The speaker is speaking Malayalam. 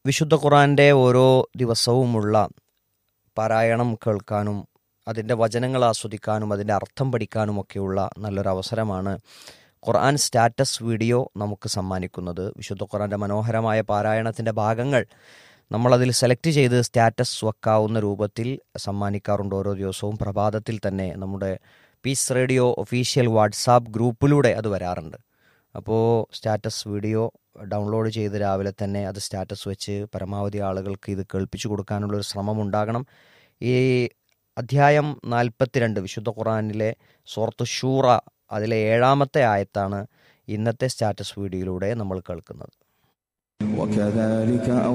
വിശുദ്ധ ഖുറാൻ്റെ ഓരോ ദിവസവുമുള്ള പാരായണം കേൾക്കാനും അതിൻ്റെ വചനങ്ങൾ ആസ്വദിക്കാനും അതിൻ്റെ അർത്ഥം പഠിക്കാനുമൊക്കെയുള്ള നല്ലൊരു അവസരമാണ് ഖുർആൻ സ്റ്റാറ്റസ് വീഡിയോ നമുക്ക് സമ്മാനിക്കുന്നത് വിശുദ്ധ ഖുർആൻ്റെ മനോഹരമായ പാരായണത്തിൻ്റെ ഭാഗങ്ങൾ നമ്മളതിൽ സെലക്ട് ചെയ്ത് സ്റ്റാറ്റസ് വെക്കാവുന്ന രൂപത്തിൽ സമ്മാനിക്കാറുണ്ട് ഓരോ ദിവസവും പ്രഭാതത്തിൽ തന്നെ നമ്മുടെ പീസ് റേഡിയോ ഒഫീഷ്യൽ വാട്സാപ്പ് ഗ്രൂപ്പിലൂടെ അത് വരാറുണ്ട് അപ്പോൾ സ്റ്റാറ്റസ് വീഡിയോ ഡൗൺലോഡ് ചെയ്ത് രാവിലെ തന്നെ അത് സ്റ്റാറ്റസ് വെച്ച് പരമാവധി ആളുകൾക്ക് ഇത് കേൾപ്പിച്ചു കൊടുക്കാനുള്ളൊരു ശ്രമം ഉണ്ടാകണം ഈ അധ്യായം നാൽപ്പത്തിരണ്ട് വിശുദ്ധ ഖുറാനിലെ സോർത്ത് ഷൂറ അതിലെ ഏഴാമത്തെ ആയത്താണ് ഇന്നത്തെ സ്റ്റാറ്റസ് വീഡിയോയിലൂടെ നമ്മൾ കേൾക്കുന്നത് وكذلك